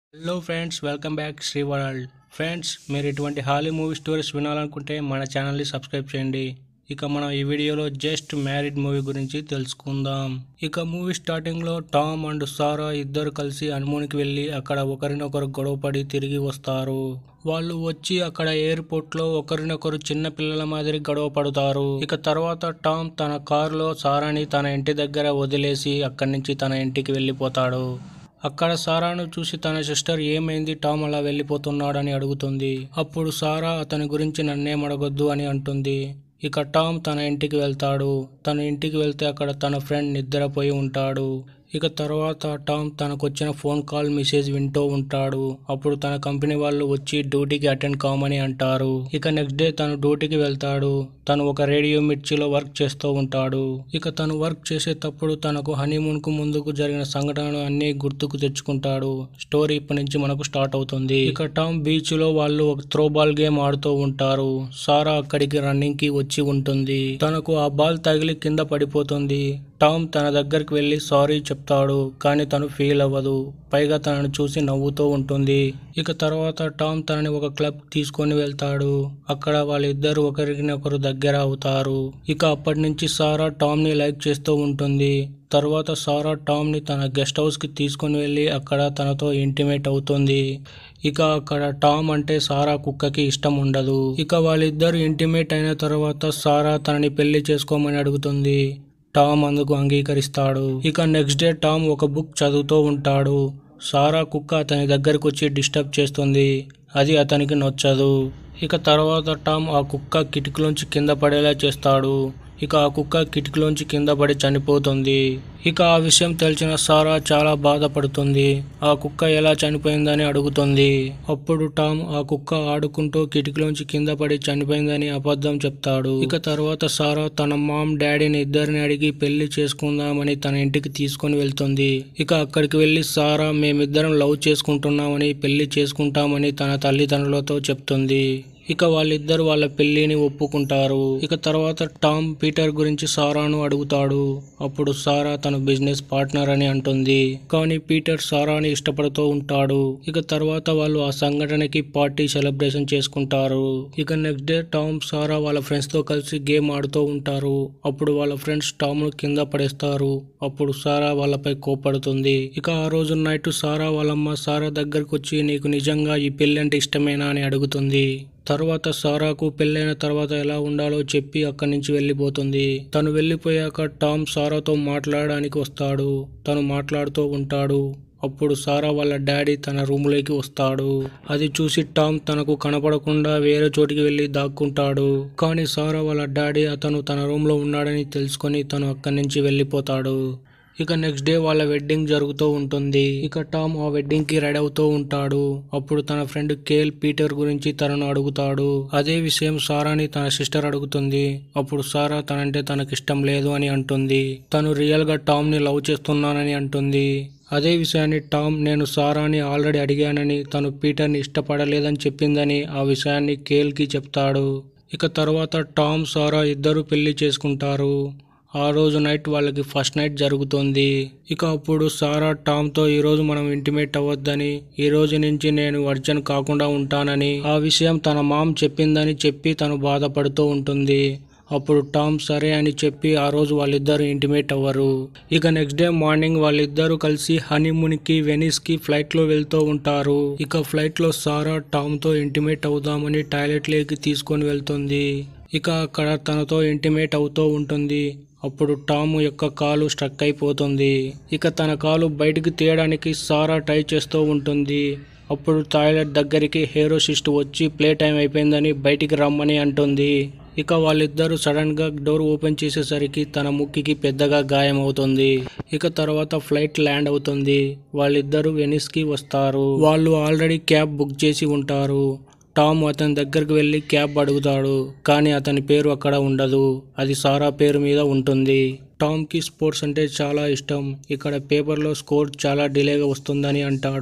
hello friends welcome back Sri world friends మీరు ఇటువంటి holly movie stories వినాలనుకుంటే మన ఛానల్ని సబ్స్క్రైబ్ చేయండి ఇక మనం ఈ వీడియోలో జస్ట్ మ్యారీడ్ మూవీ గురించి తెలుసుకుందాం ఇక మూవీ స్టార్టింగ్లో టామ్ అండ్ సారా ఇద్దరు కలిసి హనుమూన్కి వెళ్ళి అక్కడ ఒకరినొకరు గొడవపడి తిరిగి వస్తారు వాళ్ళు వచ్చి అక్కడ ఎయిర్పోర్ట్ లో ఒకరినొకరు చిన్న పిల్లల మాదిరి గొడవ పడతారు ఇక తర్వాత టామ్ తన కారులో సారాని తన ఇంటి దగ్గర వదిలేసి అక్కడి నుంచి తన ఇంటికి వెళ్ళిపోతాడు అక్కడ సారాను చూసి తన సిస్టర్ ఏమైంది టామ్ అలా వెళ్ళిపోతున్నాడని అడుగుతుంది అప్పుడు సారా అతని గురించి నన్నేం అడగొద్దు అని అంటుంది ఇక టామ్ తన ఇంటికి వెళ్తాడు తన ఇంటికి వెళ్తే అక్కడ తన ఫ్రెండ్ నిద్రపోయి ఉంటాడు ఇక తర్వాత టామ్ తనకొచ్చిన ఫోన్ కాల్ మెసేజ్ వింటూ ఉంటాడు అప్పుడు తన కంపెనీ వాళ్ళు వచ్చి డ్యూటీకి అటెండ్ కామని అంటారు ఇక నెక్స్ట్ డే తను డ్యూటీకి వెళ్తాడు తను ఒక రేడియో మిర్చిలో వర్క్ చేస్తూ ఉంటాడు ఇక తను వర్క్ చేసేటప్పుడు తనకు హనీమూన్ కు ముందుకు జరిగిన సంఘటనలు అన్ని గుర్తుకు తెచ్చుకుంటాడు స్టోరీ ఇప్పటి నుంచి మనకు స్టార్ట్ అవుతుంది ఇక టామ్ బీచ్ లో వాళ్ళు ఒక త్రో బాల్ గేమ్ ఆడుతూ ఉంటారు సారా అక్కడికి రన్నింగ్ కి వచ్చి ఉంటుంది తనకు ఆ బాల్ తగిలి కింద పడిపోతుంది టామ్ తన దగ్గరికి వెళ్ళి సారీ చెప్తాడు కానీ తను ఫీల్ అవ్వదు పైగా తనను చూసి నవ్వుతూ ఉంటుంది ఇక తర్వాత టామ్ తనని ఒక క్లబ్ తీసుకొని వెళ్తాడు అక్కడ వాళ్ళిద్దరు ఒకరినొకరు దగ్గర అవుతారు ఇక అప్పటి నుంచి సారా టామ్ ని లైక్ చేస్తూ ఉంటుంది తర్వాత సారా టామ్ ని తన గెస్ట్ హౌస్ కి తీసుకొని వెళ్ళి అక్కడ తనతో ఇంటిమేట్ అవుతుంది ఇక అక్కడ టామ్ అంటే సారా కుక్కకి ఇష్టం ఉండదు ఇక వాళ్ళిద్దరు ఇంటిమేట్ అయిన తర్వాత సారా తనని పెళ్లి చేసుకోమని అడుగుతుంది టామ్ అందుకు అంగీకరిస్తాడు ఇక నెక్స్ట్ డే టామ్ ఒక బుక్ చదువుతూ ఉంటాడు సారా కుక్క అతని దగ్గరకు వచ్చి డిస్టర్బ్ చేస్తుంది అది అతనికి నచ్చదు ఇక తర్వాత టామ్ ఆ కుక్క కిటికీలోంచి కింద పడేలా చేస్తాడు ఇక ఆ కుక్క కిటికీలోంచి కింద పడి చనిపోతుంది ఇక ఆ విషయం తెలిసిన సారా చాలా బాధపడుతుంది ఆ కుక్క ఎలా చనిపోయిందని అడుగుతుంది అప్పుడు టామ్ ఆ కుక్క ఆడుకుంటూ కిటికీలోంచి కింద పడి చనిపోయిందని అబద్ధం చెప్తాడు ఇక తర్వాత సారా తన మామ్ డాడీని ఇద్దరిని అడిగి పెళ్లి చేసుకుందామని తన ఇంటికి తీసుకొని వెళ్తుంది ఇక అక్కడికి వెళ్లి సారా మేమిద్దరం లవ్ చేసుకుంటున్నామని పెళ్లి చేసుకుంటామని తన తల్లిదండ్రులతో చెప్తుంది ఇక వాళ్ళిద్దరు వాళ్ళ పెళ్లిని ఒప్పుకుంటారు ఇక తర్వాత టామ్ పీటర్ గురించి సారాను అడుగుతాడు అప్పుడు సారా తన బిజినెస్ పార్ట్నర్ అని అంటుంది కానీ పీటర్ సారాని ఇష్టపడుతూ ఉంటాడు ఇక తర్వాత వాళ్ళు ఆ సంఘటనకి పార్టీ సెలబ్రేషన్ చేసుకుంటారు ఇక నెక్స్ట్ డే టామ్ సారా వాళ్ళ ఫ్రెండ్స్ తో కలిసి గేమ్ ఆడుతూ ఉంటారు అప్పుడు వాళ్ళ ఫ్రెండ్స్ టామ్ ను కింద పడేస్తారు అప్పుడు సారా వాళ్ళపై కోపడుతుంది ఇక ఆ రోజు నైట్ సారా వాళ్ళమ్మ సారా దగ్గరకు వచ్చి నీకు నిజంగా ఈ పెళ్లి అంటే ఇష్టమేనా అని అడుగుతుంది తర్వాత సారాకు పెళ్ళైన తర్వాత ఎలా ఉండాలో చెప్పి అక్కడి నుంచి వెళ్ళిపోతుంది తను వెళ్ళిపోయాక టామ్ సారాతో మాట్లాడడానికి వస్తాడు తను మాట్లాడుతూ ఉంటాడు అప్పుడు సారా వాళ్ళ డాడీ తన రూమ్లోకి వస్తాడు అది చూసి టామ్ తనకు కనపడకుండా వేరే చోటికి వెళ్ళి దాక్కుంటాడు కానీ సారా వాళ్ళ డాడీ అతను తన రూమ్లో ఉన్నాడని తెలుసుకొని తను అక్కడి నుంచి వెళ్ళిపోతాడు ఇక నెక్స్ట్ డే వాళ్ళ వెడ్డింగ్ జరుగుతూ ఉంటుంది ఇక టామ్ ఆ వెడ్డింగ్ కి రెడీ అవుతూ ఉంటాడు అప్పుడు తన ఫ్రెండ్ కేల్ పీటర్ గురించి తనను అడుగుతాడు అదే విషయం సారాని తన సిస్టర్ అడుగుతుంది అప్పుడు సారా తనంటే తనకి ఇష్టం లేదు అని అంటుంది తను రియల్ గా టామ్ ని లవ్ చేస్తున్నానని అంటుంది అదే విషయాన్ని టామ్ నేను సారాని ఆల్రెడీ అడిగానని తను పీటర్ని ఇష్టపడలేదని చెప్పిందని ఆ విషయాన్ని కేల్కి చెప్తాడు ఇక తర్వాత టామ్ సారా ఇద్దరు పెళ్లి చేసుకుంటారు ఆ రోజు నైట్ వాళ్ళకి ఫస్ట్ నైట్ జరుగుతుంది ఇక అప్పుడు సారా టామ్తో ఈ రోజు మనం ఇంటిమేట్ అవ్వద్దని ఈ రోజు నుంచి నేను వర్జన్ కాకుండా ఉంటానని ఆ విషయం తన మామ్ చెప్పిందని చెప్పి తను బాధపడుతూ ఉంటుంది అప్పుడు టామ్ సరే అని చెప్పి ఆ రోజు వాళ్ళిద్దరు ఇంటిమేట్ అవ్వరు ఇక నెక్స్ట్ డే మార్నింగ్ వాళ్ళిద్దరూ కలిసి హనీమూన్ కి వెనిస్ కి ఫ్లైట్ లో వెళ్తూ ఉంటారు ఇక ఫ్లైట్ లో సారా టామ్ తో ఇంటిమేట్ అవుదామని టాయిలెట్ లేకి తీసుకొని వెళ్తుంది ఇక అక్కడ తనతో ఇంటిమేట్ అవుతూ ఉంటుంది అప్పుడు టామ్ యొక్క కాలు స్ట్రక్ అయిపోతుంది ఇక తన కాలు బయటికి తీయడానికి సారా ట్రై చేస్తూ ఉంటుంది అప్పుడు టాయిలెట్ దగ్గరికి హీరోసిస్ట్ వచ్చి ప్లే టైం అయిపోయిందని బయటికి రమ్మని అంటుంది ఇక వాళ్ళిద్దరూ సడన్ గా డోర్ ఓపెన్ చేసేసరికి తన ముక్కికి పెద్దగా గాయం అవుతుంది ఇక తర్వాత ఫ్లైట్ ల్యాండ్ అవుతుంది వాళ్ళిద్దరూ వెనిస్ కి వస్తారు వాళ్ళు ఆల్రెడీ క్యాబ్ బుక్ చేసి ఉంటారు టామ్ అతని దగ్గరికి వెళ్ళి క్యాబ్ అడుగుతాడు కానీ అతని పేరు అక్కడ ఉండదు అది సారా పేరు మీద ఉంటుంది టామ్ కి స్పోర్ట్స్ అంటే చాలా ఇష్టం ఇక్కడ పేపర్లో స్కోర్ చాలా డిలేగా వస్తుందని అంటాడు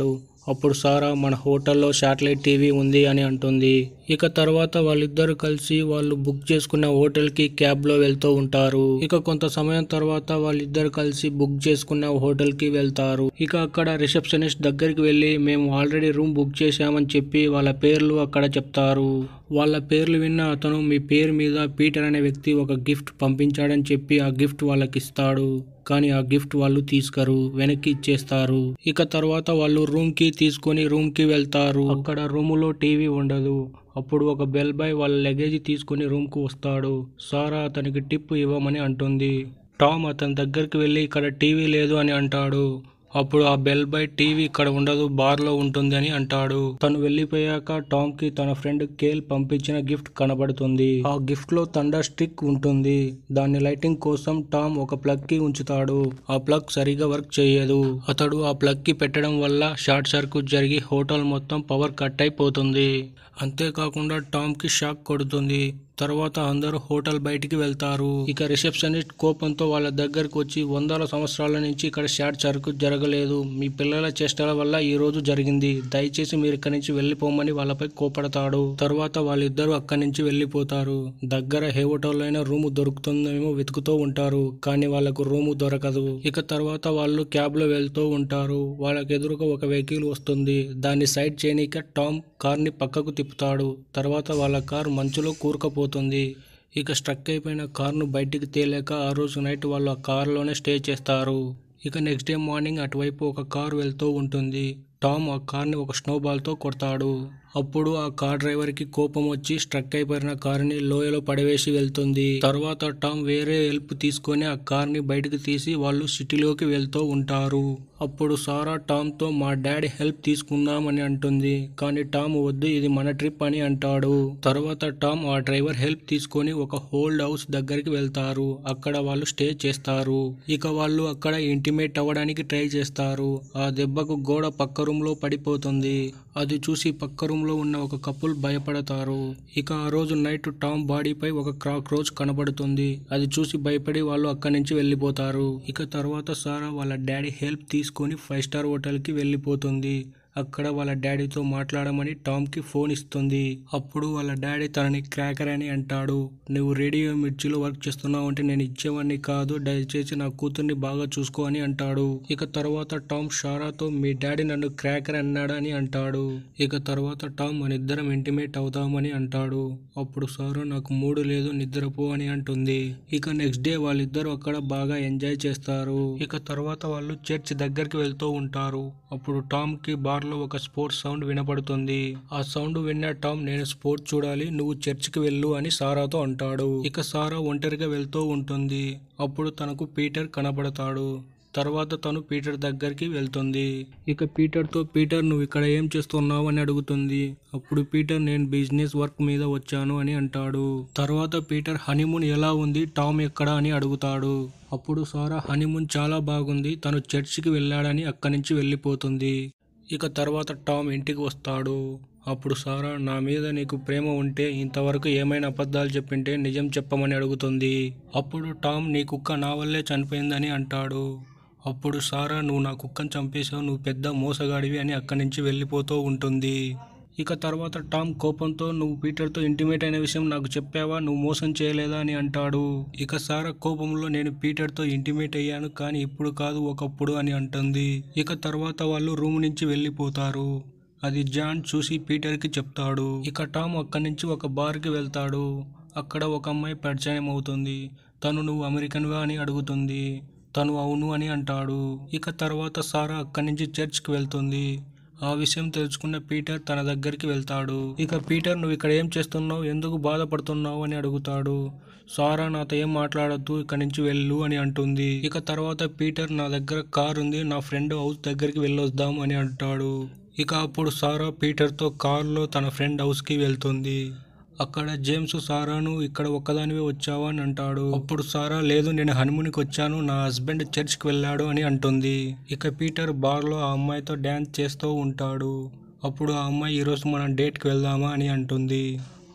అప్పుడు సారా మన హోటల్లో శాటిలైట్ టీవీ ఉంది అని అంటుంది ఇక తర్వాత వాళ్ళిద్దరు కలిసి వాళ్ళు బుక్ చేసుకున్న హోటల్ కి క్యాబ్ లో వెళ్తూ ఉంటారు ఇక కొంత సమయం తర్వాత వాళ్ళిద్దరు కలిసి బుక్ చేసుకున్న హోటల్ కి వెళ్తారు ఇక అక్కడ రిసెప్షనిస్ట్ దగ్గరికి వెళ్ళి మేము ఆల్రెడీ రూమ్ బుక్ చేశామని చెప్పి వాళ్ళ పేర్లు అక్కడ చెప్తారు వాళ్ళ పేర్లు విన్న అతను మీ పేరు మీద పీటర్ అనే వ్యక్తి ఒక గిఫ్ట్ పంపించాడని చెప్పి ఆ గిఫ్ట్ వాళ్ళకి ఇస్తాడు కానీ ఆ గిఫ్ట్ వాళ్ళు తీసుకరు వెనక్కి ఇచ్చేస్తారు ఇక తర్వాత వాళ్ళు రూమ్ కి తీసుకొని రూమ్ కి వెళ్తారు అక్కడ రూమ్ లో టీవీ ఉండదు అప్పుడు ఒక బెల్ బాయ్ వాళ్ళ లగేజ్ తీసుకొని రూమ్ కు వస్తాడు సారా అతనికి టిప్ ఇవ్వమని అంటుంది టామ్ అతని దగ్గరికి వెళ్ళి ఇక్కడ టీవీ లేదు అని అంటాడు అప్పుడు ఆ బెల్ బాయ్ టీవీ ఇక్కడ ఉండదు బార్ లో ఉంటుంది అని అంటాడు తను వెళ్ళిపోయాక టామ్ కి తన ఫ్రెండ్ కేల్ పంపించిన గిఫ్ట్ కనబడుతుంది ఆ గిఫ్ట్ లో తండర్ స్టిక్ ఉంటుంది దాన్ని లైటింగ్ కోసం టామ్ ఒక ప్లగ్ కి ఉంచుతాడు ఆ ప్లగ్ సరిగా వర్క్ చేయదు అతడు ఆ ప్లగ్ కి పెట్టడం వల్ల షార్ట్ సర్క్యూట్ జరిగి హోటల్ మొత్తం పవర్ కట్ అయిపోతుంది అంతేకాకుండా టామ్ కి షాక్ కొడుతుంది తర్వాత అందరూ హోటల్ బయటికి వెళ్తారు ఇక రిసెప్షనిస్ట్ కోపంతో వాళ్ళ దగ్గరకు వచ్చి వందల సంవత్సరాల నుంచి ఇక్కడ షార్ట్ సర్క్యూట్ జరగలేదు మీ పిల్లల చేష్టల వల్ల ఈ రోజు జరిగింది దయచేసి మీరు ఇక్కడి నుంచి వెళ్ళిపోమని వాళ్ళపై కోపడతాడు తర్వాత వాళ్ళిద్దరూ అక్కడి నుంచి వెళ్ళిపోతారు దగ్గర ఏ హోటల్ అయినా రూమ్ దొరుకుతుందేమో వెతుకుతూ ఉంటారు కానీ వాళ్ళకు రూము దొరకదు ఇక తర్వాత వాళ్ళు క్యాబ్ లో వెళ్తూ ఉంటారు వాళ్ళకి ఎదురుగా ఒక వెహికల్ వస్తుంది దాన్ని సైడ్ చేయనీక టామ్ కార్ ని పక్కకు తిప్పుతాడు తర్వాత వాళ్ళ కార్ మంచులో కూరుకుపోతుంది ఇక స్ట్రక్ అయిపోయిన కార్ను బయటికి తేలేక ఆ రోజు నైట్ వాళ్ళు ఆ కార్లోనే స్టే చేస్తారు ఇక నెక్స్ట్ డే మార్నింగ్ అటువైపు ఒక కార్ వెళ్తూ ఉంటుంది టామ్ ఆ కార్ని ఒక స్నోబాల్తో కొడతాడు అప్పుడు ఆ కార్ డ్రైవర్ కి కోపం వచ్చి స్ట్రక్ అయిపోయిన కారుని లోయలో పడవేసి వెళ్తుంది తర్వాత టామ్ వేరే హెల్ప్ తీసుకొని ఆ కార్ని బయటకు తీసి వాళ్ళు సిటీలోకి వెళ్తూ ఉంటారు అప్పుడు సారా టామ్ తో మా డాడీ హెల్ప్ తీసుకుందాం అని అంటుంది కానీ టామ్ వద్దు ఇది మన ట్రిప్ అని అంటాడు తర్వాత టామ్ ఆ డ్రైవర్ హెల్ప్ తీసుకొని ఒక హోల్డ్ హౌస్ దగ్గరికి వెళ్తారు అక్కడ వాళ్ళు స్టే చేస్తారు ఇక వాళ్ళు అక్కడ ఇంటిమేట్ అవ్వడానికి ట్రై చేస్తారు ఆ దెబ్బకు గోడ పక్క రూమ్ లో పడిపోతుంది అది చూసి పక్క రూమ్ లో ఉన్న ఒక కపుల్ భయపడతారు ఇక ఆ రోజు నైట్ టామ్ బాడీపై ఒక క్రాక్ రోజ్ కనబడుతుంది అది చూసి భయపడి వాళ్ళు అక్కడి నుంచి వెళ్ళిపోతారు ఇక తర్వాత సారా వాళ్ళ డాడీ హెల్ప్ తీసుకొని ఫైవ్ స్టార్ హోటల్ కి వెళ్ళిపోతుంది అక్కడ వాళ్ళ డాడీతో మాట్లాడమని టామ్ కి ఫోన్ ఇస్తుంది అప్పుడు వాళ్ళ డాడీ తనని క్రాకర్ అని అంటాడు నువ్వు రేడియో మిర్చిలో వర్క్ చేస్తున్నావు అంటే నేను ఇచ్చేవాడిని కాదు దయచేసి నా కూతుర్ని బాగా చూసుకో అని అంటాడు ఇక తర్వాత టామ్ షారాతో మీ డాడీ నన్ను క్రాకర్ అన్నాడు అని అంటాడు ఇక తర్వాత టామ్ మన ఇద్దరం ఇంటిమేట్ అవుతామని అంటాడు అప్పుడు సారా నాకు మూడు లేదు నిద్రపో అని అంటుంది ఇక నెక్స్ట్ డే వాళ్ళిద్దరూ అక్కడ బాగా ఎంజాయ్ చేస్తారు ఇక తర్వాత వాళ్ళు చర్చ్ దగ్గరికి వెళ్తూ ఉంటారు అప్పుడు టామ్ కి బార్ లో ఒక స్పోర్ట్స్ సౌండ్ వినపడుతుంది ఆ సౌండ్ విన్న టామ్ నేను స్పోర్ట్ చూడాలి నువ్వు చర్చికి వెళ్ళు అని సారాతో అంటాడు ఇక సారా ఒంటరిగా వెళ్తూ ఉంటుంది అప్పుడు తనకు పీటర్ కనబడతాడు తర్వాత తను పీటర్ దగ్గరికి వెళ్తుంది ఇక పీటర్తో పీటర్ నువ్వు ఇక్కడ ఏం చేస్తున్నావు అని అడుగుతుంది అప్పుడు పీటర్ నేను బిజినెస్ వర్క్ మీద వచ్చాను అని అంటాడు తర్వాత పీటర్ హనీమూన్ ఎలా ఉంది టామ్ ఎక్కడ అని అడుగుతాడు అప్పుడు సారా హనీమూన్ చాలా బాగుంది తను చర్చికి వెళ్ళాడని అక్కడి నుంచి వెళ్ళిపోతుంది ఇక తర్వాత టామ్ ఇంటికి వస్తాడు అప్పుడు సారా నా మీద నీకు ప్రేమ ఉంటే ఇంతవరకు ఏమైనా అబద్ధాలు చెప్పింటే నిజం చెప్పమని అడుగుతుంది అప్పుడు టామ్ నీ కుక్క నా వల్లే చనిపోయిందని అంటాడు అప్పుడు సారా నువ్వు నా కుక్కను చంపేశావు నువ్వు పెద్ద మోసగాడివి అని అక్కడి నుంచి వెళ్ళిపోతూ ఉంటుంది ఇక తర్వాత టామ్ కోపంతో నువ్వు పీటర్తో ఇంటిమేట్ అయిన విషయం నాకు చెప్పావా నువ్వు మోసం చేయలేదా అని అంటాడు ఇక సారా కోపంలో నేను పీటర్తో ఇంటిమేట్ అయ్యాను కానీ ఇప్పుడు కాదు ఒకప్పుడు అని అంటుంది ఇక తర్వాత వాళ్ళు రూమ్ నుంచి వెళ్ళిపోతారు అది జాన్ చూసి పీటర్కి చెప్తాడు ఇక టామ్ అక్కడి నుంచి ఒక బార్కి వెళ్తాడు అక్కడ ఒక అమ్మాయి పరిచయం అవుతుంది తను నువ్వు అమెరికన్వా అని అడుగుతుంది తను అవును అని అంటాడు ఇక తర్వాత సారా అక్కడి నుంచి చర్చ్కి వెళ్తుంది ఆ విషయం తెలుసుకున్న పీటర్ తన దగ్గరికి వెళ్తాడు ఇక పీటర్ నువ్వు ఇక్కడ ఏం చేస్తున్నావు ఎందుకు బాధపడుతున్నావు అని అడుగుతాడు సారా నాతో ఏం మాట్లాడొద్దు ఇక్కడి నుంచి వెళ్ళు అని అంటుంది ఇక తర్వాత పీటర్ నా దగ్గర కార్ ఉంది నా ఫ్రెండ్ హౌస్ దగ్గరికి వెళ్ళొద్దాం అని అంటాడు ఇక అప్పుడు సారా పీటర్తో కార్లో తన ఫ్రెండ్ హౌస్కి వెళ్తుంది అక్కడ జేమ్స్ సారాను ఇక్కడ ఒక్కదానివే వచ్చావా అని అంటాడు అప్పుడు సారా లేదు నేను హనుమూన్కి వచ్చాను నా హస్బెండ్ చర్చ్కి వెళ్ళాడు అని అంటుంది ఇక పీటర్ బార్లో ఆ అమ్మాయితో డ్యాన్స్ చేస్తూ ఉంటాడు అప్పుడు ఆ అమ్మాయి ఈరోజు మనం డేట్కి వెళ్దామా అని అంటుంది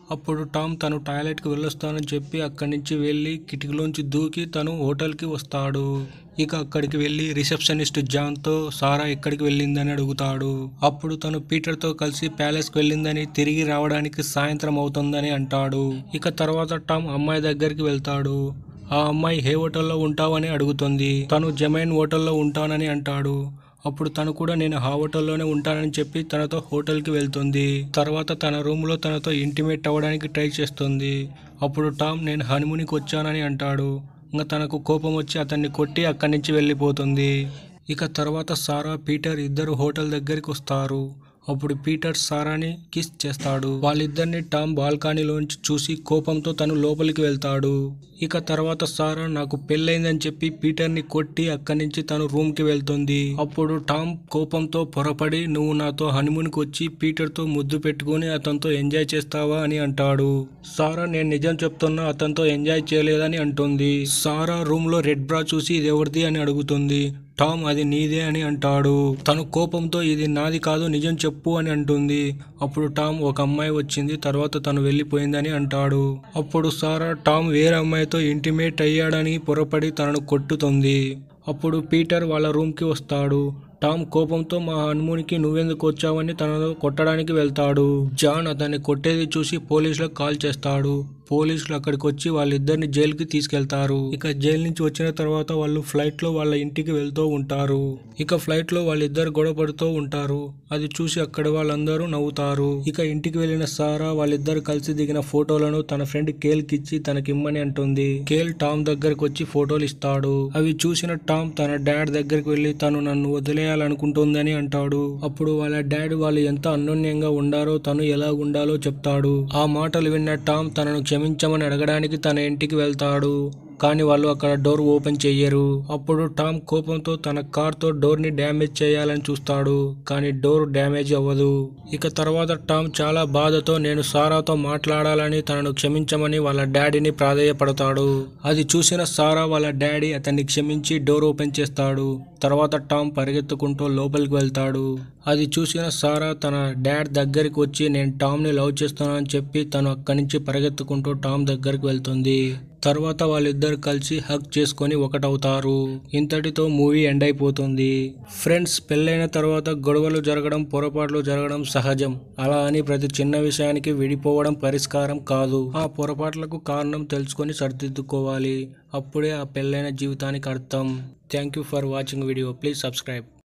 అప్పుడు టామ్ తను టాయిలెట్కి వెళ్ళొస్తానని చెప్పి అక్కడి నుంచి వెళ్ళి కిటికీలోంచి దూకి తను హోటల్కి వస్తాడు ఇక అక్కడికి వెళ్ళి రిసెప్షనిస్ట్ జాన్తో సారా ఎక్కడికి వెళ్ళిందని అడుగుతాడు అప్పుడు తను పీటర్తో కలిసి ప్యాలెస్కి వెళ్ళిందని తిరిగి రావడానికి సాయంత్రం అవుతుందని అంటాడు ఇక తర్వాత టామ్ అమ్మాయి దగ్గరికి వెళ్తాడు ఆ అమ్మాయి ఏ హోటల్లో ఉంటావని అడుగుతుంది తను జమైన్ హోటల్లో ఉంటానని అంటాడు అప్పుడు తను కూడా నేను ఆ హోటల్లోనే ఉంటానని చెప్పి తనతో హోటల్కి వెళ్తుంది తర్వాత తన రూమ్లో తనతో ఇంటిమేట్ అవ్వడానికి ట్రై చేస్తుంది అప్పుడు టామ్ నేను హనీమూన్కి వచ్చానని అంటాడు ఇంకా తనకు కోపం వచ్చి అతన్ని కొట్టి అక్కడి నుంచి వెళ్ళిపోతుంది ఇక తర్వాత సారా పీటర్ ఇద్దరు హోటల్ దగ్గరికి వస్తారు అప్పుడు పీటర్ సారాని కిస్ చేస్తాడు వాళ్ళిద్దరిని టామ్ బాల్కనీలోంచి చూసి కోపంతో తను లోపలికి వెళ్తాడు ఇక తర్వాత సారా నాకు పెళ్ళైందని చెప్పి పీటర్ని కొట్టి అక్కడి నుంచి తను రూమ్ కి వెళ్తుంది అప్పుడు టామ్ కోపంతో పొరపడి నువ్వు నాతో హనీమూన్కి వచ్చి పీటర్తో ముద్దు పెట్టుకుని అతనితో ఎంజాయ్ చేస్తావా అని అంటాడు సారా నేను నిజం చెప్తున్నా అతనితో ఎంజాయ్ చేయలేదని అంటుంది సారా రూమ్ లో రెడ్ బ్రా చూసి ఇది ఎవరిది అని అడుగుతుంది టామ్ అది నీదే అని అంటాడు తను కోపంతో ఇది నాది కాదు నిజం చెప్పు అని అంటుంది అప్పుడు టామ్ ఒక అమ్మాయి వచ్చింది తర్వాత తను వెళ్ళిపోయిందని అంటాడు అప్పుడు సారా టామ్ వేరే అమ్మాయితో ఇంటిమేట్ అయ్యాడని పొరపడి తనను కొట్టుతుంది అప్పుడు పీటర్ వాళ్ళ రూమ్కి వస్తాడు టామ్ కోపంతో మా హనుమూనికి నువ్వెందుకు వచ్చావని తనను కొట్టడానికి వెళ్తాడు జాన్ అతన్ని కొట్టేది చూసి పోలీసులకు కాల్ చేస్తాడు పోలీసులు అక్కడికి వచ్చి వాళ్ళిద్దరిని జైలుకి తీసుకెళ్తారు ఇక జైలు నుంచి వచ్చిన తర్వాత వాళ్ళు ఫ్లైట్ లో వాళ్ళ ఇంటికి వెళ్తూ ఉంటారు ఇక ఫ్లైట్ లో వాళ్ళిద్దరు గొడవ పడుతూ ఉంటారు అది చూసి అక్కడ వాళ్ళందరూ నవ్వుతారు ఇక ఇంటికి వెళ్ళిన సారా వాళ్ళిద్దరు కలిసి దిగిన ఫోటోలను తన ఫ్రెండ్ కేల్ కిచ్చి తనకిమ్మని అంటుంది కేల్ టామ్ దగ్గరకు వచ్చి ఫోటోలు ఇస్తాడు అవి చూసిన టామ్ తన డాడ్ దగ్గరికి వెళ్ళి తను నన్ను వదిలేయాలనుకుంటుందని అంటాడు అప్పుడు వాళ్ళ డాడ్ వాళ్ళు ఎంత అన్యోన్యంగా ఉండారో తను ఎలా ఉండాలో చెప్తాడు ఆ మాటలు విన్న టామ్ తనను క్షమించమని అడగడానికి తన ఇంటికి వెళ్తాడు కానీ వాళ్ళు అక్కడ డోర్ ఓపెన్ చెయ్యరు అప్పుడు టామ్ కోపంతో తన కార్ తో డోర్ ని డ్యామేజ్ చేయాలని చూస్తాడు కానీ డోర్ డ్యామేజ్ అవ్వదు ఇక తర్వాత టామ్ చాలా బాధతో నేను సారాతో మాట్లాడాలని తనను క్షమించమని వాళ్ళ డాడీని ప్రాధేయపడతాడు అది చూసిన సారా వాళ్ళ డాడీ అతన్ని క్షమించి డోర్ ఓపెన్ చేస్తాడు తర్వాత టామ్ పరిగెత్తుకుంటూ లోపలికి వెళ్తాడు అది చూసిన సారా తన డాడ్ దగ్గరికి వచ్చి నేను టామ్ని లవ్ చేస్తున్నానని చెప్పి తను అక్కడి నుంచి పరిగెత్తుకుంటూ టామ్ దగ్గరికి వెళ్తుంది తర్వాత వాళ్ళిద్దరు కలిసి హక్ చేసుకొని ఒకటవుతారు ఇంతటితో మూవీ ఎండ్ అయిపోతుంది ఫ్రెండ్స్ పెళ్ళైన తర్వాత గొడవలు జరగడం పొరపాట్లు జరగడం సహజం అలా అని ప్రతి చిన్న విషయానికి విడిపోవడం పరిష్కారం కాదు ఆ పొరపాట్లకు కారణం తెలుసుకొని సరిదిద్దుకోవాలి అప్పుడే ఆ పెళ్ళైన జీవితానికి అర్థం thank you for watching video please subscribe